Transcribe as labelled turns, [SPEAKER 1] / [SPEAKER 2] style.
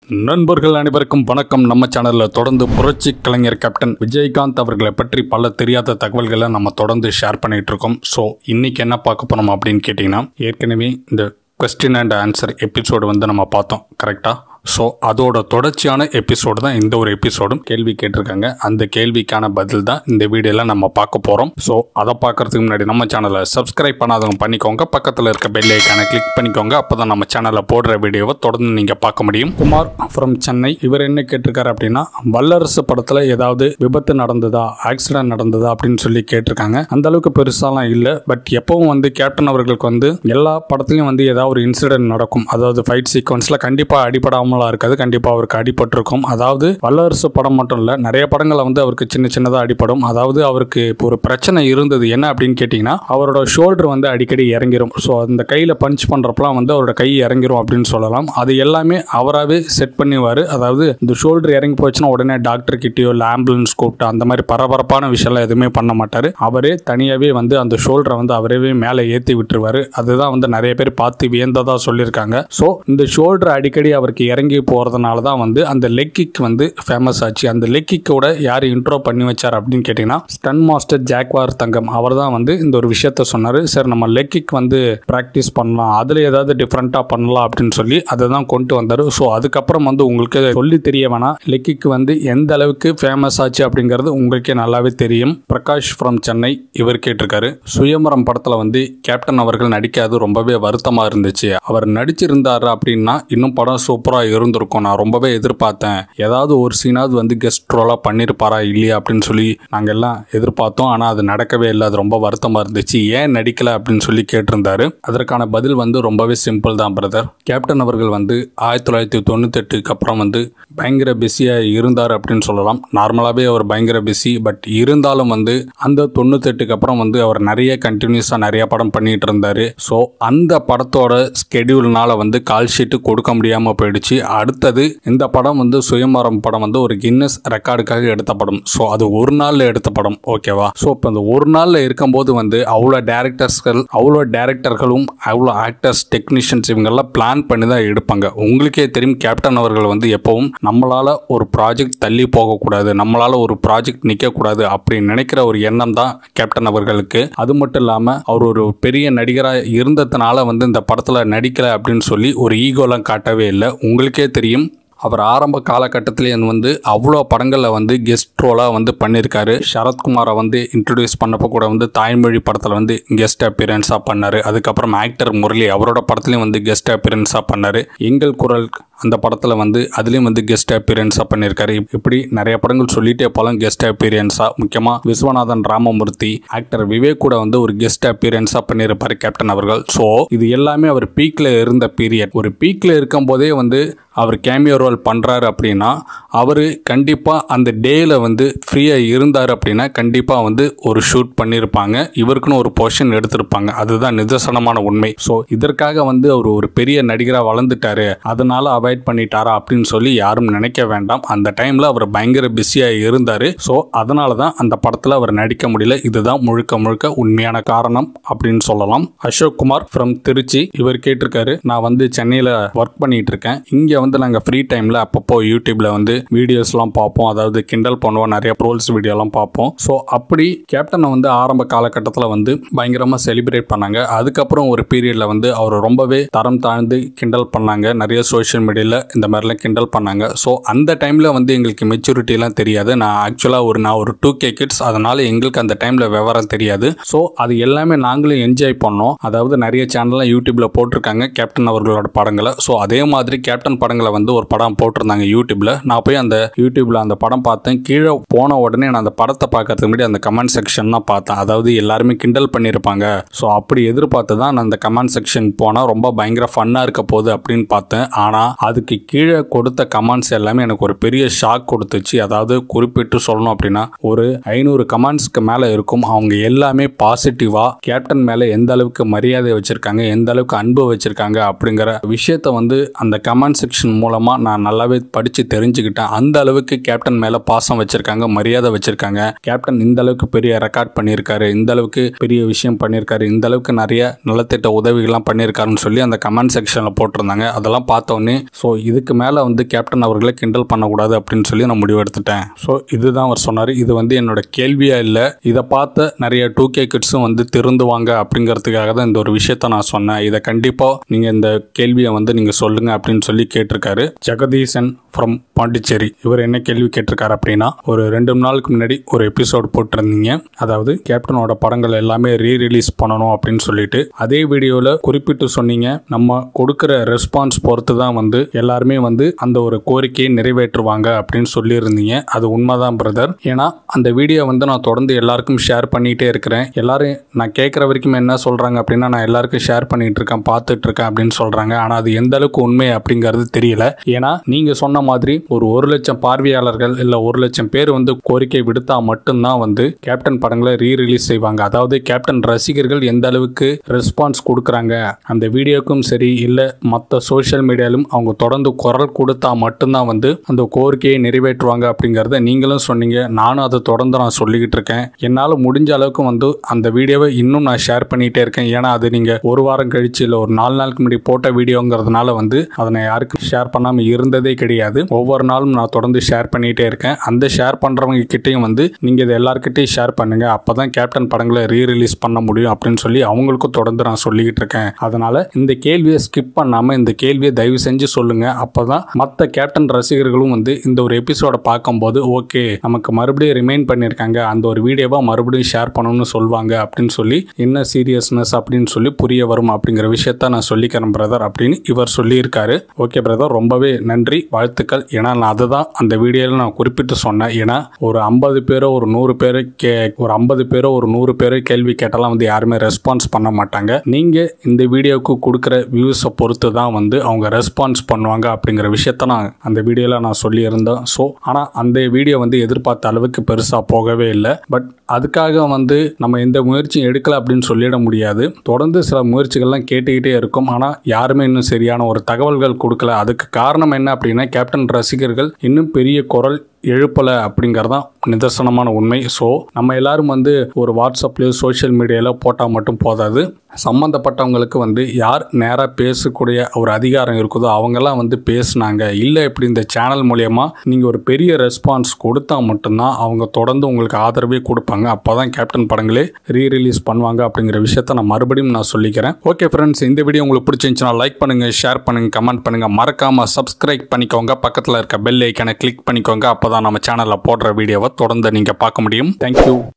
[SPEAKER 1] நண்பர்கள் அனைவருக்கும் வணக்கம் நம்ம சேனல்ல தொடர்ந்து புரட்சி கலைஞர் கேப்டன் விஜயகாந்த் அவர்களை பற்றி பல தெரியாத தகவல்களை நம்ம தொடர்ந்து ஷேர் பண்ணிட்டு இருக்கோம் ஸோ இன்னைக்கு என்ன பார்க்க போறோம் அப்படின்னு கேட்டிங்கன்னா ஏற்கனவே இந்த கொஸ்டின் அண்ட் ஆன்சர் எபிசோடு வந்து நம்ம பார்த்தோம் கரெக்டா ஸோ அதோட தொடர்ச்சியான எபிசோடு தான் இந்த ஒரு எபிசோடும் கேள்வி கேட்டிருக்காங்க அந்த கேள்விக்கான பதில் தான் இந்த வீடியோவில் நம்ம பார்க்க போகிறோம் ஸோ அதை பார்க்கறதுக்கு முன்னாடி நம்ம சேனலை சப்ஸ்கிரைப் பண்ணாதவங்க பண்ணிக்கோங்க பக்கத்தில் இருக்க பெல் ஐக்கானை கிளிக் பண்ணிக்கோங்க அப்போ தான் நம்ம சேனலில் போடுற வீடியோவை தொடர்ந்து நீங்கள் பார்க்க முடியும் குமார் ஃப்ரம் சென்னை இவர் என்ன கேட்டிருக்காரு அப்படின்னா வல்லரசு படத்தில் ஏதாவது விபத்து நடந்ததா ஆக்சிடென்ட் நடந்ததா அப்படின்னு சொல்லி கேட்டிருக்காங்க அந்த அளவுக்கு பெருசாலாம் இல்லை பட் எப்பவும் வந்து கேப்டன் அவர்களுக்கு வந்து எல்லா படத்துலையும் வந்து ஏதாவது ஒரு இன்சிடென்ட் நடக்கும் அதாவது ஃபைட் சீக்வன்ஸில் கண்டிப்பாக அடிபடாமலாம் இருக்காது கண்டிப்பாக அவருக்கு அடிபட்டிருக்கும் அதாவது வல்லரசு படம் மட்டும் இல்லை நிறைய படங்களில் வந்து அவருக்கு சின்ன சின்னதாக அடிபடும் அதாவது அவருக்கு இப்போ ஒரு பிரச்சனை இருந்தது என்ன அப்படின்னு கேட்டிங்கன்னா அவரோட ஷோல்டர் வந்து அடிக்கடி இறங்கிரும் ஸோ அந்த கையில் பஞ்ச் பண்ணுறப்பலாம் வந்து அவரோட கை இறங்கிரும் அப்படின்னு சொல்லலாம் அது எல்லாமே அவராகவே செட் பண்ணிவார் அதாவது இந்த ஷோல்டர் இறங்கி போச்சுன்னா உடனே டாக்டர் கிட்டயோ இல்லை ஆம்புலன்ஸ் கூப்பிட்டு அந்த மாதிரி பரபரப்பான விஷயம்லாம் எதுவுமே பண்ண மாட்டார் அவரே தனியாகவே வந்து அந்த ஷோல்டரை வந்து அவரே மேலே ஏற்றி விட்டுருவாரு அதுதான் வந்து நிறைய பேர் பார்த்து வியந்ததாக சொல்லியிருக்காங்க ஸோ இந்த ஷோல்டர் அடிக்கடி அவருக்கு இறங்கி போகிறதுனால தான் வந்து அந்த லெக் கிக் வந்து ஃபேமஸ் ஆச்சு அந்த லெக் கிக்கோட யார் இன்ட்ரோ பண்ணி வச்சார் அப்படின்னு கேட்டிங்கன்னா ஸ்டன் மாஸ்டர் ஜாக்வார் தங்கம் அவர் தான் வந்து இந்த ஒரு விஷயத்த சொன்னார் சரி நம்ம லெக் கிக் வந்து ப்ராக்டிஸ் பண்ணலாம் அதில் ஏதாவது டிஃப்ரெண்ட்டாக பண்ணலாம் அப்படின்னு சொல்லி அதை தான் கொண்டு வந்தார் ஸோ அதுக்கப்புறம் வந்து உங்களுக்கு சொல்லி தெரிய வேணாம் லெக் கிக் வந்து எந்த அளவுக்கு ஃபேமஸ் ஆச்சு அப்படிங்கிறது உங்களுக்கே நல்லாவே தெரியும் பிரகாஷ் ஃப்ரம் சென்னை இவர் கேட்டிருக்காரு சுயமரம் படத்தில் வந்து கேப்டன் அவர்கள் நடிக்காது ரொம்பவே வருத்தமாக இருந்துச்சு அவர் நடிச்சிருந்தாரு அப்படின்னா இன்னும் படம் சூப்பராக இருந்திருக்கும் நான் ரொம்பவே எதிர்பார்த்தேன் ஏதாவது ஒரு சீனாவது வந்து கெஸ்ட் ரோலாக பண்ணியிருப்பாரா இல்லையா அப்படின்னு சொல்லி நாங்கள் எல்லாம் எதிர்பார்த்தோம் ஆனால் அது நடக்கவே இல்லை அது ரொம்ப வருத்தமாக இருந்துச்சு ஏன் நடிக்கல அப்படின்னு சொல்லி கேட்டிருந்தாரு அதற்கான பதில் வந்து ரொம்பவே சிம்பிள் தான் பிரதர் கேப்டன் அவர்கள் வந்து ஆயிரத்தி தொள்ளாயிரத்தி தொண்ணூத்தெட்டுக்கு அப்புறம் வந்து பயங்கர பிஸியாக இருந்தார் அப்படின்னு சொல்லலாம் நார்மலாகவே அவர் பயங்கர பிஸி பட் இருந்தாலும் வந்து அந்த தொண்ணூத்தெட்டுக்கு அப்புறம் வந்து அவர் நிறைய கண்டினியூஸாக நிறைய படம் பண்ணிட்டு இருந்தார் ஸோ அந்த படத்தோட ஸ்கெடியூல்னால வந்து கால் ஷீட்டு கொடுக்க முடியாமல் போயிடுச்சு அடுத்தது இந்த படம் வந்து சுயமரம் படம் வந்து ஒரு கின்னஸ் ரெக்கார்டுக்காக எடுத்த படம் ஸோ அது ஒரு நாளில் எடுத்த படம் ஓகேவா ஸோ இப்போ இந்த ஒரு நாளில் இருக்கும்போது வந்து அவ்வளோ டேரக்டர்ஸ்கள் அவ்வளோ டேரக்டர்களும் அவ்வளோ ஆக்டர்ஸ் டெக்னீஷியன்ஸ் இவங்கெல்லாம் பிளான் பண்ணி தான் எடுப்பாங்க உங்களுக்கே தெரியும் கேப்டன் அவர்கள் வந்து எப்பவும் நம்மளால ஒரு ப்ராஜெக்ட் தள்ளி போகக்கூடாது நம்மளால ஒரு ப்ராஜெக்ட் நிற்கக்கூடாது அப்படின்னு நினைக்கிற ஒரு எண்ணம் தான் கேப்டன் அவர்களுக்கு அது மட்டும் இல்லாமல் அவர் ஒரு பெரிய நடிகராக இருந்ததுனால வந்து இந்த படத்தில் நடிக்கலை அப்படின்னு சொல்லி ஒரு ஈகோலாம் காட்டவே இல்லை உங்களுக்கே தெரியும் அவர் ஆரம்ப காலகட்டத்திலே வந்து அவ்வளோ படங்களில் வந்து கெஸ்ட் ரோலாக வந்து பண்ணியிருக்காரு சரத்குமாரை வந்து இன்ட்ரடியூஸ் பண்ணப்போ கூட வந்து தாய்மொழி படத்தில் வந்து கெஸ்ட் அப்பியரன்ஸாக பண்ணார் அதுக்கப்புறம் ஆக்டர் முரளி அவரோட படத்துலையும் வந்து கெஸ்ட் அப்பியரன்ஸாக பண்ணார் எங்கள் குரல் அந்த படத்தில் வந்து அதுலேயும் வந்து கெஸ்ட் அப்பியரன்ஸாக பண்ணியிருக்காரு இப்படி நிறைய படங்கள் சொல்லிட்டே போகலாம் கெஸ்ட் அப்பியரன்ஸாக முக்கியமாக விஸ்வநாதன் ராமமூர்த்தி ஆக்டர் விவேக் கூட வந்து ஒரு கெஸ்ட் அப்பியரன்ஸாக பண்ணியிருப்பார் கேப்டன் அவர்கள் ஸோ இது எல்லாமே அவர் பீக்கில் இருந்த பீரியட் ஒரு பீக்கில் இருக்கும்போதே வந்து அவர் கேமியோ ரோல் பண்ணுறாரு அப்படின்னா அவர் கண்டிப்பாக அந்த டேயில் வந்து ஃப்ரீயாக இருந்தார் அப்படின்னா கண்டிப்பாக வந்து ஒரு ஷூட் பண்ணியிருப்பாங்க இவருக்குன்னு ஒரு பொசிஷன் எடுத்திருப்பாங்க அதுதான் நிதர்சனமான உண்மை ஸோ இதற்காக வந்து அவர் ஒரு பெரிய நடிகராக வளர்ந்துட்டாரு அதனால அவாய்ட் பண்ணிட்டாரா அப்படின்னு சொல்லி யாரும் நினைக்க வேண்டாம் அந்த டைமில் அவர் பயங்கர பிஸியாக இருந்தார் ஸோ அதனால தான் அந்த படத்தில் அவர் நடிக்க முடியல இதுதான் முழுக்க முழுக்க உண்மையான காரணம் அப்படின்னு சொல்லலாம் அசோக் குமார் ஃப்ரம் திருச்சி இவர் கேட்டிருக்காரு நான் வந்து சென்னையில் ஒர்க் பண்ணிட்டு இருக்கேன் இங்கே வந்து நாங்கள் ஃப்ரீ டைமில் அப்பப்போ யூடியூப்ல வந்து வீடியோஸ்லாம் பார்ப்போம் அதாவது கிண்டல் பண்ணுவோம் நிறைய ப்ரோல்ஸ் வீடியோலாம் பார்ப்போம் ஸோ அப்படி கேப்டனை வந்து ஆரம்ப காலகட்டத்தில் வந்து பயங்கரமாக செலிப்ரேட் பண்ணாங்க அதுக்கப்புறம் ஒரு பீரியடில் வந்து அவர் ரொம்பவே தரம் தாழ்ந்து கிண்டல் பண்ணாங்க நிறைய சோஷியல் மீடியாவில் இந்த மாதிரிலாம் கிண்டல் பண்ணாங்க ஸோ அந்த டைமில் வந்து எங்களுக்கு மெச்சூரிட்டிலாம் தெரியாது நான் ஆக்சுவலாக ஒரு நான் ஒரு டூ கே கிட்ஸ் அதனால எங்களுக்கு அந்த டைமில் விவரம் தெரியாது ஸோ அது எல்லாமே நாங்களும் என்ஜாய் பண்ணோம் அதாவது நிறைய சேனல்லாம் யூடியூப்ல போட்டிருக்காங்க கேப்டன் அவர்களோட படங்களை ஸோ அதே மாதிரி கேப்டன் படங்களை வந்து ஒரு படம் போட்டிருந்தாங்க யூடியூப்ல நான் போய் அந்த யூடியூப்ல அந்த படம் பார்த்தேன் கீழே போன உடனே நான் அந்த படத்தை பார்க்கறதுக்கு முன்னாடி அந்த கமெண்ட் செக்ஷன் தான் பார்த்தேன் அதாவது எல்லாருமே கிண்டல் பண்ணியிருப்பாங்க ஸோ அப்படி எதிர்பார்த்து தான் நான் அந்த கமெண்ட் செக்ஷன் போனால் ரொம்ப பயங்கர ஃபன்னாக இருக்க போகுது அப்படின்னு பார்த்தேன் ஆனால் அதுக்கு கீழே கொடுத்த கமெண்ட்ஸ் எல்லாமே எனக்கு ஒரு பெரிய ஷாக் கொடுத்துச்சு அதாவது குறிப்பிட்டு சொல்லணும் அப்படின்னா ஒரு ஐநூறு கமெண்ட்ஸ்க்கு மேலே இருக்கும் அவங்க எல்லாமே பாசிட்டிவாக கேப்டன் மேலே எந்த அளவுக்கு மரியாதை வச்சிருக்காங்க எந்த அளவுக்கு அன்பு வச்சிருக்காங்க அப்படிங்கிற விஷயத்த வந்து அந்த கமெண்ட் செக்ஷன் இன்ஃபர்மேஷன் மூலமாக நான் நல்லாவே படித்து தெரிஞ்சுக்கிட்டேன் அந்த அளவுக்கு கேப்டன் மேலே பாசம் வச்சுருக்காங்க மரியாதை வச்சுருக்காங்க கேப்டன் இந்த அளவுக்கு பெரிய ரெக்கார்ட் பண்ணியிருக்காரு இந்த அளவுக்கு பெரிய விஷயம் பண்ணியிருக்காரு இந்த அளவுக்கு நிறைய நலத்திட்ட உதவிகள்லாம் பண்ணியிருக்காருன்னு சொல்லி அந்த கமெண்ட் செக்ஷனில் போட்டிருந்தாங்க அதெல்லாம் பார்த்தோன்னே ஸோ இதுக்கு மேலே வந்து கேப்டன் அவர்களை கிண்டல் பண்ணக்கூடாது அப்படின்னு சொல்லி நான் முடிவெடுத்துட்டேன் ஸோ இதுதான் அவர் சொன்னார் இது வந்து என்னோட கேள்வியாக இல்லை இதை பார்த்த நிறைய டூ கே கிட்ஸும் வந்து திருந்துவாங்க அப்படிங்கிறதுக்காக தான் இந்த ஒரு விஷயத்த நான் சொன்னேன் இதை கண்டிப்பாக நீங்கள் இந்த கேள்வியை வந்து நீங்கள் சொல்லுங்க அப்படின்னு சொல்லி கேட்டிருக்காரு ஜெகதீசன் ஃப்ரம் பாண்டிச்சேரி இவர் என்ன கேள்வி கேட்டிருக்காரு அப்படின்னா ஒரு ரெண்டு மூணு நாளுக்கு முன்னாடி ஒரு எபிசோட் போட்டிருந்தீங்க அதாவது கேப்டனோட படங்கள் எல்லாமே ரீ ரிலீஸ் பண்ணணும் அப்படின்னு சொல்லிட்டு அதே வீடியோவில் குறிப்பிட்டு சொன்னீங்க நம்ம கொடுக்குற ரெஸ்பான்ஸ் பொறுத்து தான் வந்து எல்லாருமே வந்து அந்த ஒரு கோரிக்கையை நிறைவேற்றுவாங்க அப்படின்னு சொல்லியிருந்தீங்க அது உண்மைதான் பிரதர் ஏன்னா அந்த வீடியோ வந்து நான் தொடர்ந்து எல்லாருக்கும் ஷேர் பண்ணிகிட்டே இருக்கிறேன் எல்லாரும் நான் கேட்குற வரைக்கும் என்ன சொல்கிறாங்க அப்படின்னா நான் எல்லாருக்கும் ஷேர் பண்ணிட்டு இருக்கேன் பார்த்துட்டு இருக்கேன் அப்படின்னு சொல்கிறாங்க ஆனால் அது எந்த அளவுக்கு உண்மை அப்படிங்கிறது தெரியல ஏன்னா நீங்கள் சொன்ன மாதிரி ஒரு ஒரு லட்சம் பார்வையாளர்கள் இல்லை ஒரு லட்சம் பேர் வந்து கோரிக்கை விடுத்தா மட்டும்தான் வந்து கேப்டன் படங்களை ரீ ரிலீஸ் செய்வாங்க அதாவது கேப்டன் ரசிகர்கள் எந்த அளவுக்கு ரெஸ்பான்ஸ் கொடுக்குறாங்க அந்த வீடியோக்கும் சரி இல்லை மற்ற சோஷியல் மீடியாலும் அவங்க தொடர்ந்து குரல் கொடுத்தா மட்டும்தான் வந்து அந்த கோரிக்கையை நிறைவேற்றுவாங்க அப்படிங்கிறத நீங்களும் சொன்னீங்க நானும் அதை தொடர்ந்து நான் சொல்லிக்கிட்டு இருக்கேன் என்னால் முடிஞ்ச அளவுக்கு வந்து அந்த வீடியோவை இன்னும் நான் ஷேர் பண்ணிகிட்டே இருக்கேன் ஏன்னா அது நீங்கள் ஒரு வாரம் கழிச்சு இல்லை ஒரு நாலு நாளுக்கு முன்னாடி போட்ட வீடியோங்கிறதுனால வந்து அதை நான் யாருக்கும் ஷேர் பண்ணாமல் இருந்ததே கிடையாது ஒவ்வொரு நாளும் நான் தொடர்ந்து ஷேர் பண்ணிகிட்டே இருக்கேன் அந்த ஷேர் பண்ணுறவங்க கிட்டேயும் வந்து நீங்கள் இதை எல்லாருக்கிட்டையும் ஷேர் பண்ணுங்கள் அப்போ தான் கேப்டன் படங்களை ரீ ரிலீஸ் பண்ண முடியும் அப்படின்னு சொல்லி அவங்களுக்கும் தொடர்ந்து நான் சொல்லிக்கிட்டு இருக்கேன் அதனால் இந்த கேள்வியை ஸ்கிப் பண்ணாமல் இந்த கேள்வியை தயவு செஞ்சு சொல்லுங்கள் அப்போ தான் மற்ற கேப்டன் ரசிகர்களும் வந்து இந்த ஒரு எபிசோடை பார்க்கும்போது ஓகே நமக்கு மறுபடியும் ரிமைண்ட் பண்ணியிருக்காங்க அந்த ஒரு வீடியோவை மறுபடியும் ஷேர் பண்ணணும்னு சொல்லுவாங்க அப்படின்னு சொல்லி என்ன சீரியஸ்னஸ் அப்படின்னு சொல்லி புரிய வரும் அப்படிங்கிற விஷயத்த நான் சொல்லிக்கிறேன் பிரதர் அப்படின்னு இவர் சொல்லியிருக்காரு ஓகே பிரதர் ரொம்பவே நன்றி வாழ்த்துக்கள் ஏன்னா நான் அதை தான் அந்த வீடியோவில் நான் குறிப்பிட்டு சொன்னேன் ஏன்னா ஒரு ஐம்பது பேரோ ஒரு நூறு பேரோ கே ஒரு ஐம்பது பேரோ ஒரு நூறு பேரோ கேள்வி கேட்டாலாம் வந்து யாருமே ரெஸ்பான்ஸ் பண்ண மாட்டாங்க நீங்கள் இந்த வீடியோவுக்கு கொடுக்குற வியூஸை பொறுத்து தான் வந்து அவங்க ரெஸ்பான்ஸ் பண்ணுவாங்க அப்படிங்கிற விஷயத்த நான் அந்த வீடியோவில் நான் சொல்லியிருந்தேன் ஸோ ஆனால் அந்த வீடியோ வந்து எதிர்பார்த்த அளவுக்கு பெருசாக போகவே இல்லை பட் அதுக்காக வந்து நம்ம எந்த முயற்சியும் எடுக்கல அப்படின்னு சொல்லிட முடியாது தொடர்ந்து சில முயற்சிகள்லாம் கேட்டுக்கிட்டே இருக்கும் ஆனால் யாருமே இன்னும் சரியான ஒரு தகவல்கள் கொடுக்கல அதுக்கு காரணம் என்ன அப்படின்னா கேப்டன் ரசிகர்கள் இன்னும் பெரிய குரல் எழுப்பலை அப்படிங்கிறதான் நிதர்சனமான உண்மை ஸோ நம்ம எல்லாரும் வந்து ஒரு வாட்ஸ்அப்லேயோ சோஷியல் மீடியாவில் போட்டால் மட்டும் போதாது சம்மந்தப்பட்டவங்களுக்கு வந்து யார் நேராக பேசக்கூடிய ஒரு அதிகாரம் இருக்குதோ அவங்கெல்லாம் வந்து பேசுனாங்க இல்லை இப்படி இந்த சேனல் மூலயமா நீங்கள் ஒரு பெரிய ரெஸ்பான்ஸ் கொடுத்தா மட்டும்தான் அவங்க தொடர்ந்து உங்களுக்கு ஆதரவே கொடுப்பாங்க அப்போ தான் கேப்டன் படங்களே ரீ ரிலீஸ் பண்ணுவாங்க அப்படிங்கிற விஷயத்த நான் மறுபடியும் நான் சொல்லிக்கிறேன் ஓகே ஃப்ரெண்ட்ஸ் இந்த வீடியோ உங்களுக்கு பிடிச்சிருந்துச்சுன்னா லைக் பண்ணுங்கள் ஷேர் பண்ணுங்கள் கமெண்ட் பண்ணுங்கள் மறக்காமல் சப்ஸ்கிரைப் பண்ணிக்கோங்க பக்கத்தில் இருக்க பெல் ஐக்கனை கிளிக் பண்ணிக்கோங்க அப்போ தான் நம்ம சேனலில் போடுற வீடியோவை தொடர்ந்து நீங்கள் பார்க்க முடியும் தேங்க்யூ